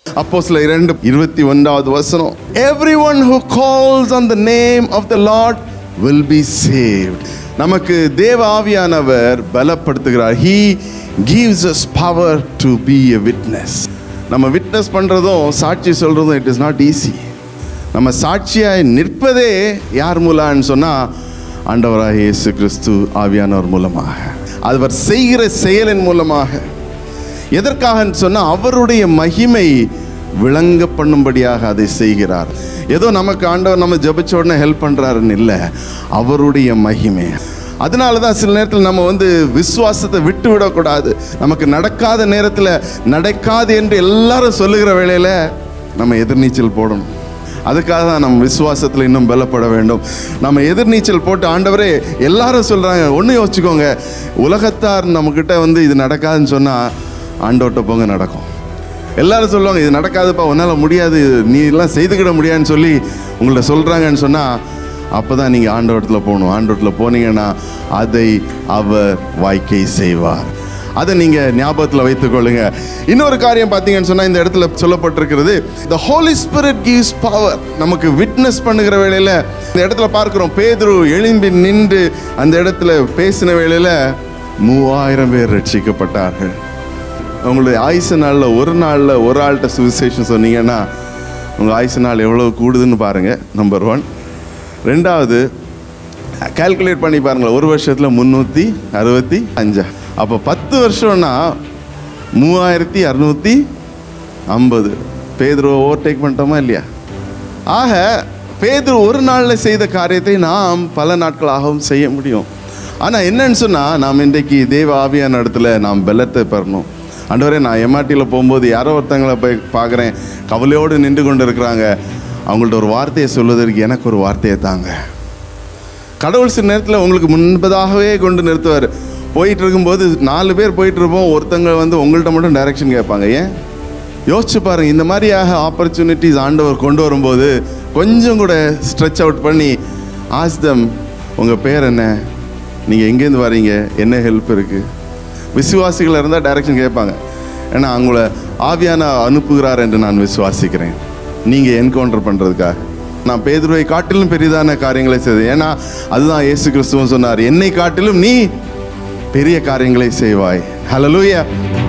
அப்போ சில இரண்டு இருபத்தி ஒன்றாவது வசனம் everyone who calls on the name of the lord will be saved நமக்கு தேவ ஆவியானவர் பலப்படுத்துகிறார் he gives us power to be a witness நம்ம விட்னஸ் பண்ணுறதும் சாட்சி சொல்கிறதும் இட் இஸ் நாட் ஈஸி நம்ம சாட்சியாய் நிற்பதே யார் மூலம்னு சொன்னால் ஆண்டவராக இயேசு கிறிஸ்து ஆவியானவர் மூலமாக அவர் செய்கிற செயலின் மூலமாக எதற்காக சொன்னால் அவருடைய மகிமை விளங்க பண்ணும்படியாக அதை செய்கிறார் ஏதோ நமக்கு ஆண்டவர் நம்ம ஜெபிச்ச உடனே ஹெல்ப் பண்ணுறாருன்னு இல்லை அவருடைய மகிமை அதனால தான் சில நேரத்தில் நம்ம வந்து விசுவாசத்தை விட்டு விடக்கூடாது நமக்கு நடக்காத நேரத்தில் நடக்காது என்று எல்லாரும் சொல்லுகிற வேளையில் நம்ம எதிர்நீச்சல் போடணும் அதுக்காக தான் நம்ம விசுவாசத்தில் இன்னும் பலப்பட வேண்டும் நம்ம எதிர்நீச்சல் போட்டு ஆண்டவரே எல்லாரும் சொல்கிறாங்க ஒன்று யோசிச்சுக்கோங்க உலகத்தார் நம்மக்கிட்ட வந்து இது நடக்காதுன்னு சொன்னால் ஆண்டவர்கிட்ட போங்க நடக்கும் எல்லாரும் சொல்லுவாங்க இது நடக்காதுப்பா உன்னால் முடியாது நீ எல்லாம் செய்துக்கிட முடியாதுன்னு சொல்லி உங்கள்ட்ட சொல்கிறாங்கன்னு சொன்னால் அப்போ தான் நீங்கள் ஆண்டவரத்தில் போகணும் ஆண்டவரத்தில் போனீங்கன்னா அதை அவர் வாய்க்கை செய்வார் அதை நீங்கள் ஞாபகத்தில் வைத்துக்கொள்ளுங்க இன்னொரு காரியம் பார்த்தீங்கன்னு சொன்னால் இந்த இடத்துல சொல்லப்பட்டிருக்கிறது the Holy Spirit gives power நமக்கு விட்னஸ் பண்ணுகிற வேளையில் இந்த இடத்துல பார்க்குறோம் பேதுரு எழும்பி நின்று அந்த இடத்துல பேசின வேளையில் மூவாயிரம் பேர் ரட்சிக்கப்பட்டார்கள் உங்களுடைய ஆயுசு நாளில் ஒரு நாளில் ஒரு ஆள்கிட்ட சுவிசேஷம் சொன்னீங்கன்னா உங்கள் ஆயுசு நாள் எவ்வளோ கூடுதுன்னு பாருங்கள் நம்பர் ஒன் ரெண்டாவது கால்குலேட் பண்ணி பாருங்களேன் ஒரு வருஷத்தில் முந்நூற்றி அறுபத்தி அஞ்சா அப்போ பத்து வருஷம்னா மூவாயிரத்தி அறுநூற்றி ஐம்பது பேதுருவை ஓவர்டேக் பண்ணிட்டோமா இல்லையா ஆக பேதுரு ஒரு நாளில் செய்த காரியத்தை நாம் பல நாட்களாகவும் செய்ய முடியும் ஆனால் என்னன்னு சொன்னால் நாம் இன்றைக்கு தேவ ஆவியான இடத்துல நாம் பலத்தை பெறணும் ஆண்டவரே நான் எம்ஆர்டியில் போகும்போது யாரோ ஒருத்தங்களை போய் பார்க்குறேன் கவலையோடு நின்று கொண்டு இருக்கிறாங்க அவங்கள்ட்ட ஒரு வார்த்தையை சொல்வதற்கு எனக்கு ஒரு வார்த்தையை தாங்க கடவுள் சில நேரத்தில் உங்களுக்கு முன்பதாகவே கொண்டு நிறுத்துவார் போயிட்டு இருக்கும்போது நாலு பேர் போயிட்டு இருப்போம் ஒருத்தங்க வந்து உங்கள்கிட்ட மட்டும் டைரக்ஷன் கேட்பாங்க ஏன் யோசிச்சு பாருங்க இந்த மாதிரியாக ஆப்பர்ச்சுனிட்டிஸ் ஆண்டவர் கொண்டு வரும்போது கொஞ்சம் கூட ஸ்ட்ரெச் அவுட் பண்ணி ஆஸ்தம் உங்கள் பேர் என்ன நீங்கள் எங்கேருந்து வரீங்க என்ன ஹெல்ப் இருக்குது விசுவாசிகள் இருந்தால் டைரக்ஷன் கேட்பாங்க ஏன்னா அவங்கள ஆவியான அனுப்புகிறார் என்று நான் விசுவாசிக்கிறேன் நீங்கள் என்கவுண்டர் பண்ணுறதுக்காக நான் பேதுருவை காட்டிலும் பெரிதான காரியங்களை செய்தேன் ஏன்னா அதுதான் இயேசு கிறிஸ்துவன் சொன்னார் என்னை காட்டிலும் நீ பெரிய காரியங்களை செய்வாய் ஹalleluya